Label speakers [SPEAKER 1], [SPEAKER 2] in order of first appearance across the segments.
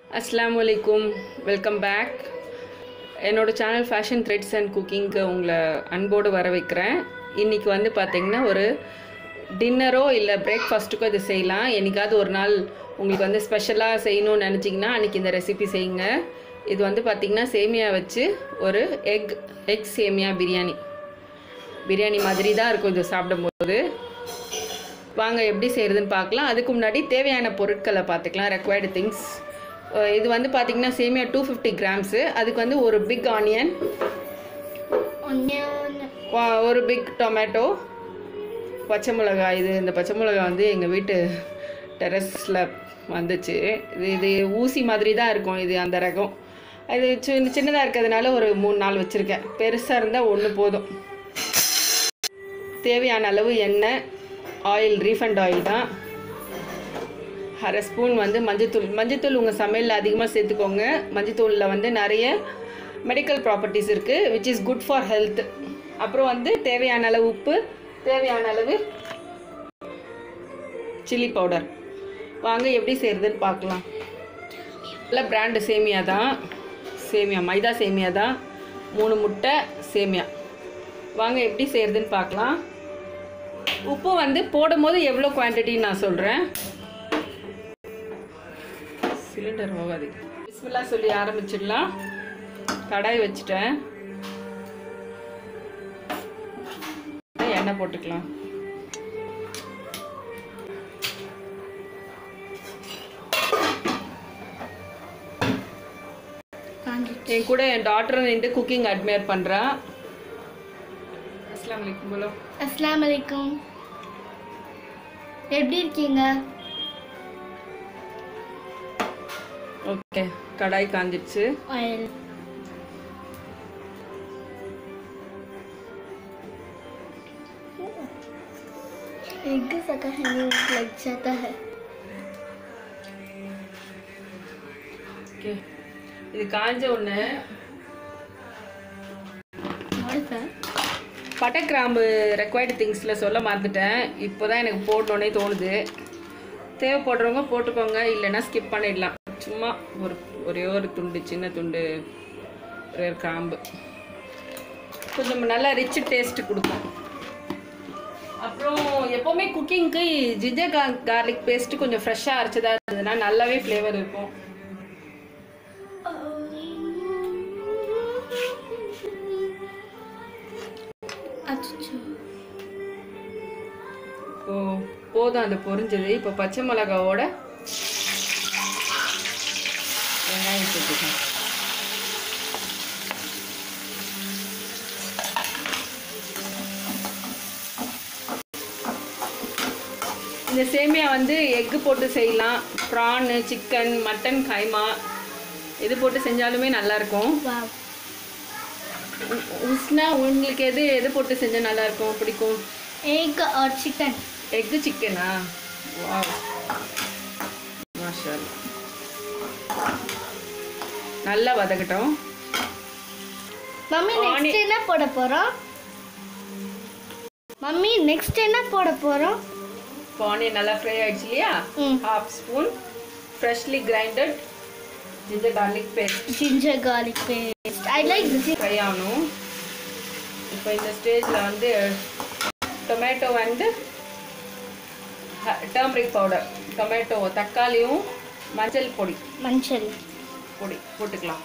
[SPEAKER 1] அஸ்ஸலாமு அலைக்கும் welcome back என்னோட சேனல் ஃபேஷன் த்ரெட்ஸ் அண்ட் குக்கிங்க்கு உங்களை அன்போடு வர வைக்கிறேன் இன்றைக்கி வந்து பார்த்திங்கன்னா ஒரு டின்னரோ இல்லை பிரேக்ஃபாஸ்ட்டுக்கோ இது செய்யலாம் என்னைக்காவது ஒரு நாள் உங்களுக்கு வந்து ஸ்பெஷலாக செய்யணும்னு நினச்சிங்கன்னா அன்றைக்கி இந்த ரெசிபி செய்யுங்க இது வந்து பார்த்திங்கன்னா சேமியா வச்சு ஒரு எக் எக் சேமியா பிரியாணி பிரியாணி மாதிரி தான் இருக்கும் இது சாப்பிடும்போது வாங்க எப்படி செய்கிறதுன்னு பார்க்கலாம் அதுக்கு முன்னாடி தேவையான பொருட்களை பார்த்துக்கலாம் ரெக்வயர்டு திங்ஸ் இது வந்து பார்த்திங்கன்னா சேமியா டூ ஃபிஃப்டி கிராம்ஸு அதுக்கு வந்து ஒரு பிக் ஆனியன்
[SPEAKER 2] onion
[SPEAKER 1] ஒரு பிக் டொமேட்டோ பச்சை மிளகாய் இது இந்த பச்சை மிளகாய் வந்து எங்கள் வீட்டு டெரஸில் வந்துச்சு இது இது ஊசி மாதிரி தான் இருக்கும் இது அந்த ரகம் இது சின்ன சின்னதாக இருக்கிறதுனால ஒரு மூணு நாள் வச்சுருக்கேன் பெருசாக இருந்தால் ஒன்று போதும் தேவையான அளவு எண்ணெய் ஆயில் ரீஃபண்ட் ஆயில் தான் அரை ஸ்பூன் வந்து மஞ்சத்தூள் மஞ்சத்தூள் உங்கள் சமையலில் அதிகமாக சேர்த்துக்கோங்க மஞ்சத்தூளில் வந்து நிறைய மெடிக்கல் ப்ராப்பர்ட்டிஸ் இருக்குது which is good for health அப்புறம் வந்து தேவையான அளவு உப்பு தேவையான அளவு சில்லி பவுடர் வாங்க எப்படி செய்கிறதுன்னு பார்க்கலாம் நல்ல பிராண்டு சேமியா தான் சேமியா மைதா சேமியா தான் மூணு முட்டை சேமியா வாங்க எப்படி செய்கிறதுன்னு பார்க்கலாம் உப்பு வந்து போடும்போது எவ்வளோ குவான்டிட்டின்னு நான் சொல்கிறேன் சிலிண்டர் போகாது பிஸ்மில்லா சொல்லி ஆரம்பிச்சிடலாம் கடாய் வச்சுட்டேன் எண்ணெய் போட்டுக்கலாம்
[SPEAKER 2] காஞ்சிட்டு
[SPEAKER 1] என் கூட என் டாக்டர் நின்று குக்கிங் அட்மையர் பண்ணுறா அஸ்லாம் வலைக்கும் போலோ
[SPEAKER 2] அஸ்லாம் வலைக்கும் எப்படி இருக்கீங்க
[SPEAKER 1] ஓகே கடாய் காஞ்சிடுச்சு
[SPEAKER 2] ஆயில் एग शाकाहारी लग जाता है
[SPEAKER 1] ஓகே இது காஞ்ச உடனே
[SPEAKER 2] और सर
[SPEAKER 1] பட்டை கிராம்பு ரெக்வயர்டு திங்ஸில் சொல்ல மறந்துட்டேன் இப்போ தான் எனக்கு போடணுன்னே தோணுது தேவைப்படுறவங்க போட்டுக்கோங்க இல்லைன்னா ஸ்கிப் பண்ணிடலாம் சும்மா ஒரு ஒரே ஒரு துண்டு சின்ன துண்டு ஒரே ஒரு கிராம்பு கொஞ்சம் நல்லா ரிச் டேஸ்ட் கொடுக்கும் அப்புறம் எப்போவுமே குக்கிங்க்கு ஜிஞ்சர் கா கார்லிக் பேஸ்ட்டு கொஞ்சம் ஃப்ரெஷ்ஷாக அரைச்சதாக இருந்ததுன்னா நல்லாவே ஃப்ளேவர் இருக்கும்
[SPEAKER 2] अच्छा
[SPEAKER 1] இப்போ போதும் அது பொரிஞ்சது இப்போ பச்சை மிளகாவோட வெங்காயம் சேர்த்துக்கலாம் இந்த சேமியா வந்து எக்கு போட்டு செய்யலாம் ப்ரானு சிக்கன் மட்டன் கைமா இது போட்டு செஞ்சாலுமே நல்லாயிருக்கும்
[SPEAKER 2] वाह
[SPEAKER 1] உஸ்னா உங்களுக்கு எது எது போட்டு செஞ்சால் நல்லாயிருக்கும் பிடிக்கும்
[SPEAKER 2] एग और चिकन
[SPEAKER 1] எக்கு சிக்கனா வாவ் மாஷா அல்லாஹ். நல்லா வதக்கட்டும்
[SPEAKER 2] மம்மி நெக்ஸ்ட் என்ன போட போறோம் மம்மி நெக்ஸ்ட் என்ன போட போறோம்
[SPEAKER 1] பானியன் நல்லா ஃப்ரை ஆயிடுச்சு இல்லையா
[SPEAKER 2] ம்
[SPEAKER 1] half spoon freshly grinded ginger garlic paste
[SPEAKER 2] ginger garlic paste i like this
[SPEAKER 1] fry ஆகணும் இப்போ இந்த ஸ்டேஜில் வந்து டொமேட்டோ வந்து டர்மரிக் பவுடர் டொமேட்டோ தக்காளியும் மஞ்சள் பொடி
[SPEAKER 2] மஞ்சள்
[SPEAKER 1] பொடி போட்டுக்கலாம்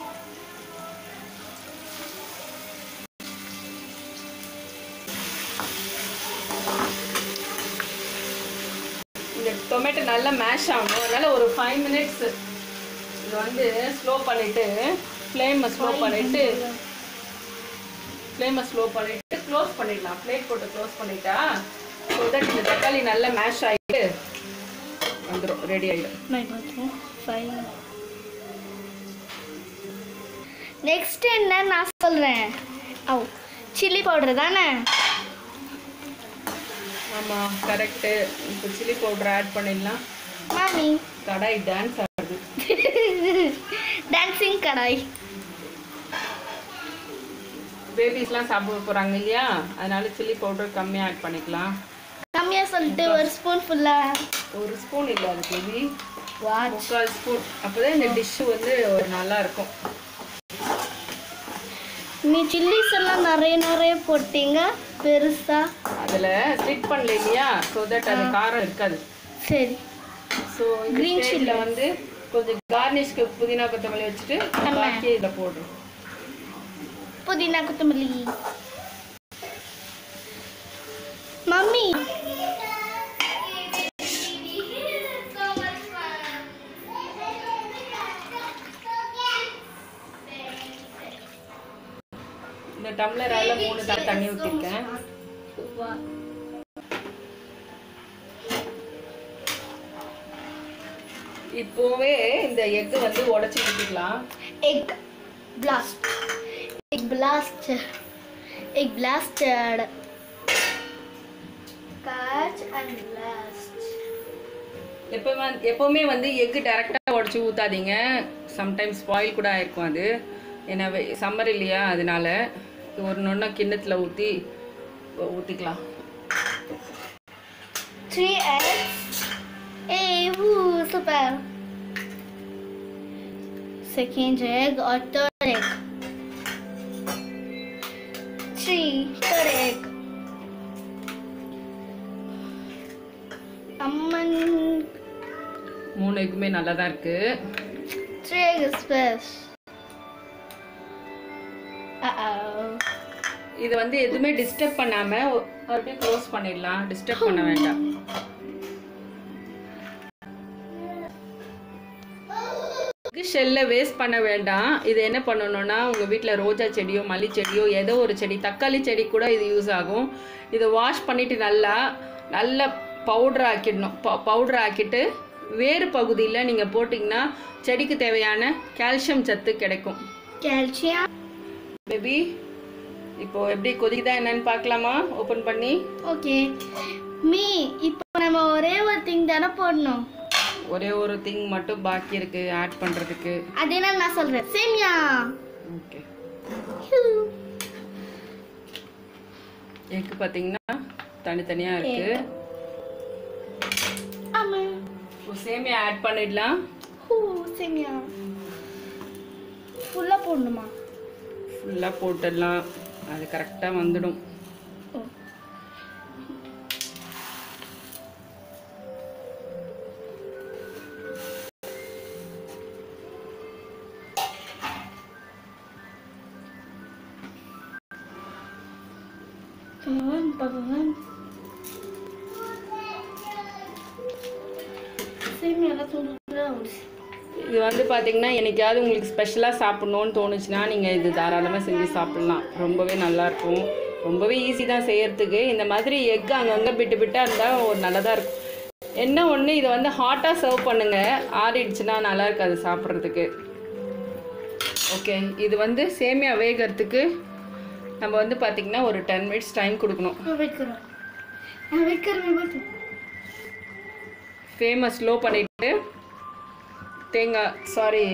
[SPEAKER 1] இந்த டொமேட்டோ நல்லா மேஷ் ஆகணும் அதனால ஒரு ஃபைவ் மினிட்ஸ் இது வந்து ஸ்லோ பண்ணிட்டு ஃப்ளேமை ஸ்லோ பண்ணிட்டு ஃப்ளேமை ஸ்லோ பண்ணிட்டு க்ளோஸ் பண்ணிடலாம் பிளேட் போட்டு க்ளோஸ் பண்ணிட்டா ஸோ தட் இந்த தக்காளி நல்லா மேஷ் ஆகிட்டு வந்துடும் ரெடி ஆகிடும்
[SPEAKER 2] मैं बोलूँ फाइन நெக்ஸ்ட் என்ன நான் சொல்கிறேன் ஓ சில்லி பவுடர் தானே
[SPEAKER 1] ஆமாம் கரெக்டு இப்போ சில்லி பவுடர் ஆட் பண்ணிடலாம்
[SPEAKER 2] மாமி
[SPEAKER 1] கடாய் டான்ஸ் ஆடுது
[SPEAKER 2] டான்சிங் கடாய்
[SPEAKER 1] பேபிஸ்லாம் சாப்பிட போகிறாங்க இல்லையா அதனால சில்லி பவுடர் கம்மியாக ஆட் பண்ணிக்கலாம்
[SPEAKER 2] கம்மியாக சொல்லிட்டு ஒரு ஸ்பூன் ஃபுல்லாக
[SPEAKER 1] ஒரு ஸ்பூன் இல்லை அது பேபி
[SPEAKER 2] வாட்ச்
[SPEAKER 1] முக்கால் ஸ்பூன் அப்போதான் இந்த டிஷ்ஷு வந்து ஒரு நல்லா இருக்கும்
[SPEAKER 2] நீ சில்லிஸ் எல்லாம் நிறைய நிறைய போட்டீங்க பெருசா
[SPEAKER 1] அதில் ஸ்லிட் பண்ணல இல்லையா ஸோ தட் அது காரம் இருக்காது
[SPEAKER 2] சரி
[SPEAKER 1] ஸோ
[SPEAKER 2] Green
[SPEAKER 1] க்ரீன்
[SPEAKER 2] chilli.
[SPEAKER 1] சில்லியில் வந்து கொஞ்சம் கார்னிஷ்க்கு புதினா கொத்தமல்லி வச்சுட்டு
[SPEAKER 2] ஆமா.
[SPEAKER 1] பாக்கி இதில் போடுறோம்
[SPEAKER 2] புதினா கொத்தமல்லி மம்மி
[SPEAKER 1] இந்த டம்ளரால் மூணு தண்ணி தண்ணி ஊற்றிருக்கேன் இப்போவே இந்த எக்கு வந்து உடச்சி ஊற்றிக்கலாம்
[SPEAKER 2] egg blast egg blast egg blasted catch and blast
[SPEAKER 1] எப்போ எப்போவுமே வந்து எக்கு டேரெக்டாக உடச்சி ஊற்றாதீங்க சம்டைம்ஸ் ஸ்பாயில் கூட ஆயிருக்கும் அது ஏன்னா சம்மர் இல்லையா அதனால ஒரு நொன்னா கிண்ணத்தில் ஊற்றி ஊற்றிக்கலாம்
[SPEAKER 2] த்ரீ eggs ஏய் ஊ super second egg or third egg three third egg அம்மன்
[SPEAKER 1] மூணு எக்குமே நல்லா தான் இருக்குது
[SPEAKER 2] three egg is best uh-oh
[SPEAKER 1] இது வந்து எதுவுமே டிஸ்டர்ப் பண்ணாமல் மறுபடியும் க்ளோஸ் பண்ணிடலாம் டிஸ்டர்ப் பண்ண வேண்டாம் ஷெல்லை வேஸ்ட் பண்ண வேண்டாம் இது என்ன பண்ணணும்னா உங்கள் வீட்டில் ரோஜா செடியோ மல்லி செடியோ ஏதோ ஒரு செடி தக்காளி செடி கூட இது யூஸ் ஆகும் இதை வாஷ் பண்ணிவிட்டு நல்லா நல்லா பவுடர் ஆக்கிடணும் பவுடர் ஆக்கிட்டு வேறு பகுதியில் நீங்கள் போட்டிங்கன்னா செடிக்கு தேவையான கால்சியம் சத்து கிடைக்கும்
[SPEAKER 2] calcium
[SPEAKER 1] பேபி இப்போ எப்படி கொதிக்குதா என்னன்னு பார்க்கலாமா ஓப்பன் பண்ணி
[SPEAKER 2] ஓகே மீ இப்போ நம்ம ஒரே ஒரு திங் தானே போடணும்
[SPEAKER 1] ஒரே ஒரு திங் மட்டும் பாக்கி இருக்கு ஆட் பண்றதுக்கு
[SPEAKER 2] அது என்ன நான் சொல்றேன் சேமியா
[SPEAKER 1] ஓகே எக்கு பார்த்தீங்கன்னா தனித்தனியாக இருக்கு
[SPEAKER 2] ஆமா
[SPEAKER 1] இப்போ சேமியா ஆட் பண்ணிடலாம்
[SPEAKER 2] ஹூ சேமியா ஃபுல்லாக போடணுமா
[SPEAKER 1] ஃபுல்லாக போட்டுடலாம் அது கரெக்டாக வந்துடும்
[SPEAKER 2] ஓ. பகவான் பகவான் சேமியாலாம் தூண்டுதான்
[SPEAKER 1] இது வந்து பார்த்தீங்கன்னா என்னைக்காவது உங்களுக்கு ஸ்பெஷலாக சாப்பிட்ணுன்னு தோணுச்சுன்னா நீங்கள் இது தாராளமாக செஞ்சு சாப்பிட்லாம் ரொம்பவே நல்லாயிருக்கும் ரொம்பவே ஈஸி தான் செய்யறதுக்கு இந்த மாதிரி எக் அங்கங்கே பிட்டு பிட்டாக இருந்தால் ஒரு நல்லதாக இருக்கும் என்ன ஒன்று இதை வந்து ஹாட்டாக சர்வ் பண்ணுங்கள் ஆறிடுச்சுன்னா நல்லா இருக்காது சாப்பிட்றதுக்கு ஓகே இது வந்து சேமியா வேகிறதுக்கு நம்ம வந்து பார்த்திங்கன்னா ஒரு டென் மினிட்ஸ் டைம் கொடுக்கணும்
[SPEAKER 2] நான் வைக்கிறோம் நான் வைக்கிறேன் வைக்கிறேன்
[SPEAKER 1] ஃபேமஸ் ஸ்லோ பண்ணிவிட்டு தேங்காய் சாரி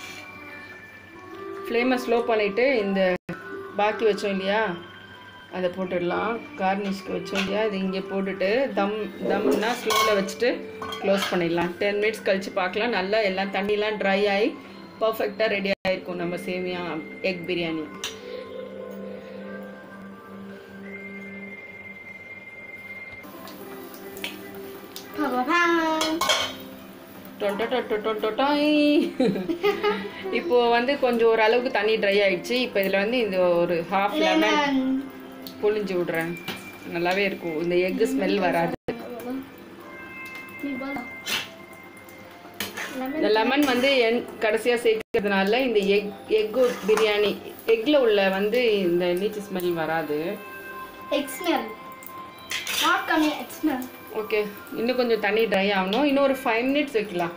[SPEAKER 1] ஃப்ளேமை ஸ்லோ பண்ணிவிட்டு இந்த பாக்கி வச்சோம் இல்லையா அதை போட்டுடலாம் கார்னிஷ்க்கு வச்சோம் இல்லையா இது இங்கே போட்டுட்டு தம் தம்னா ஸ்லோவில் வச்சுட்டு க்ளோஸ் பண்ணிடலாம் டென் மினிட்ஸ் கழித்து பார்க்கலாம் நல்லா எல்லாம் தண்ணிலாம் ட்ரை ஆகி பர்ஃபெக்டாக ரெடி ஆகிருக்கும் நம்ம சேமியா எக் பிரியாணி
[SPEAKER 2] பகவான்
[SPEAKER 1] டொண்டொட்டொட்டொட்டொட்டொட்டாய். இப்போ வந்து கொஞ்சம் ஓரளவுக்கு தண்ணி ட்ரை ஆயிடுச்சு இப்போ இதில் வந்து இந்த ஒரு ஹாஃப் லெமன்
[SPEAKER 2] லெமன்
[SPEAKER 1] புழிஞ்சு விட்றேன் நல்லாவே இருக்கும் இந்த எக்கு ஸ்மெல் வராது
[SPEAKER 2] நீ பாலா லெமன்
[SPEAKER 1] இந்த லெமன் வந்து என் கடைசியாக சேர்க்கறதுனால இந்த எக் எக்கு பிரியாணி எக்கில் உள்ள வந்து இந்த நீச்சு ஸ்மெல் வராது
[SPEAKER 2] egg smell not coming egg smell
[SPEAKER 1] okay இன்னும் கொஞ்சம் தண்ணி ட்ரை ஆகணும் இன்னும் ஒரு ஃபைவ் மினிட்ஸ் வைக்கலாம்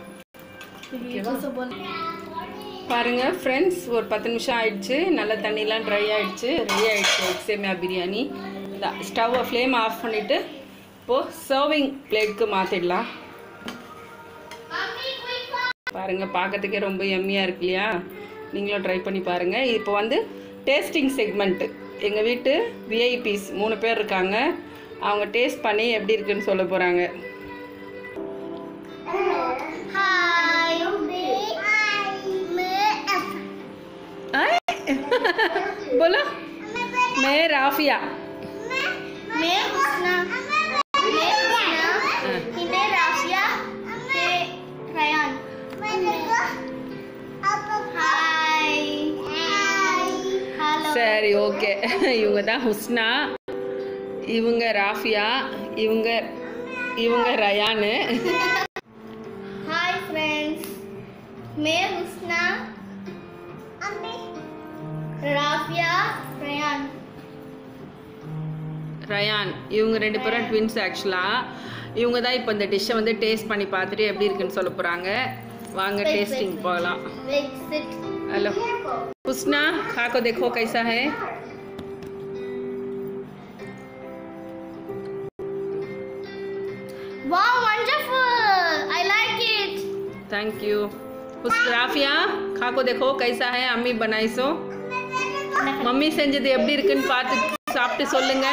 [SPEAKER 1] பாருங்க ஃப்ரெண்ட்ஸ் ஒரு பத்து நிமிஷம் ஆயிடுச்சு நல்ல தண்ணிலாம் ட்ரை ஆயிடுச்சு ரெடி ஆயிடுச்சு எக் சேமியா பிரியாணி ஸ்டவ்வை ஃப்ளேம் ஆஃப் பண்ணிவிட்டு இப்போது சர்விங் பிளேட்க்கு மாற்றிடலாம் பாருங்க பார்க்கறதுக்கே ரொம்ப எம்மியாக இருக்கு இல்லையா நீங்களும் ட்ரை பண்ணி பாருங்கள் இப்போ வந்து டேஸ்டிங் செக்மெண்ட்டு எங்கள் வீட்டு விஐபிஸ் மூணு பேர் இருக்காங்க அவங்க டேஸ்ட் பண்ணி எப்படி இருக்குன்னு சொல்ல போகிறாங்க
[SPEAKER 2] ஹாய்
[SPEAKER 1] बोलो मैं राफिया
[SPEAKER 2] मैं हुस्ना मैं हुस्ना हिने राफिया हे रयान हाय हेलो
[SPEAKER 1] சரி ஓகே இவங்க தான் ஹுஸ்னா இவங்க ராஃபியா இவங்க இவங்க ரயானு
[SPEAKER 2] हाय फ्रेंड्स मैं हुस्ना राफिया रयान
[SPEAKER 1] ரயான் இவங்க ரெண்டு பேரும் ட்வின்ஸ் ஆக்சுவலாக இவங்க தான் இப்போ இந்த டிஷ்ஷை வந்து டேஸ்ட் பண்ணி பார்த்துட்டு எப்படி இருக்குன்னு சொல்ல போகிறாங்க வாங்க
[SPEAKER 2] Wait, wait,
[SPEAKER 1] டேஸ்டிங்
[SPEAKER 2] wait.
[SPEAKER 1] போகலாம்
[SPEAKER 2] वेट सिट
[SPEAKER 1] हेलो हुस्ना खा को देखो कैसा है
[SPEAKER 2] wow wonderful I like it
[SPEAKER 1] thank you उस ராஃபியா खा को देखो कैसा है अम्मी बनाई सो மம்மி செஞ்சது எப்படி இருக்குன்னு பார்த்து சாப்பிட்டு சொல்லுங்க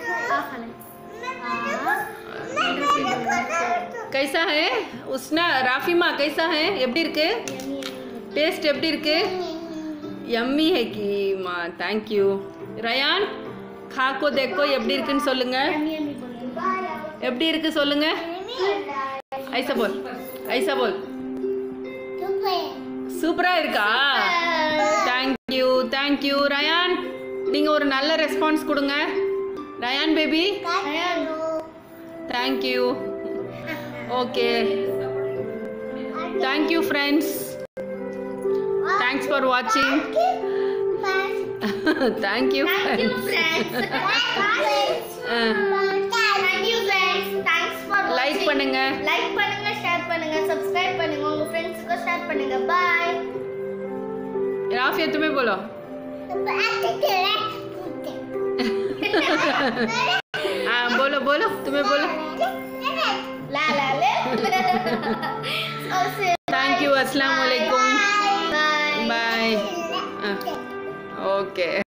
[SPEAKER 1] कैसा है உஸ்னா ராஃபிமா कैसा है எப்படி இருக்கு டேஸ்ட் எப்படி இருக்கு यम्मी है की மா தேங்க் யூ ரயான் खा को देखो எப்படி இருக்குன்னு சொல்லுங்க எப்படி இருக்கு சொல்லுங்க ஐசா போல் ஐசா போல் சூப்பரா இருக்கா தேங்க்யூ தேங்க்யூ ரயான் நீங்க ஒரு நல்ல ரெஸ்பான்ஸ் கொடுங்க Rayan baby thank you okay thank you friends thanks for வாட்சிங் thank you
[SPEAKER 2] Thank you, friends. Thank you, friends. Thanks for
[SPEAKER 1] like
[SPEAKER 2] watching.
[SPEAKER 1] பண்ணுங்க
[SPEAKER 2] லைக் பண்ணுங்க ஷேர் பண்ணுங்க சப்ஸ்கிரைப் பண்ணுங்க உங்க ஃப்ரெண்ட்ஸ்க்கு ஷேர் பண்ணுங்க பாய்
[SPEAKER 1] राफिया तुम्हें बोलो हाँ बोलो बोलो तुम्हें बोलो
[SPEAKER 2] ला ला ले
[SPEAKER 1] थैंक यू अस्सलाम वालेकुम
[SPEAKER 2] बाय
[SPEAKER 1] बाय ओके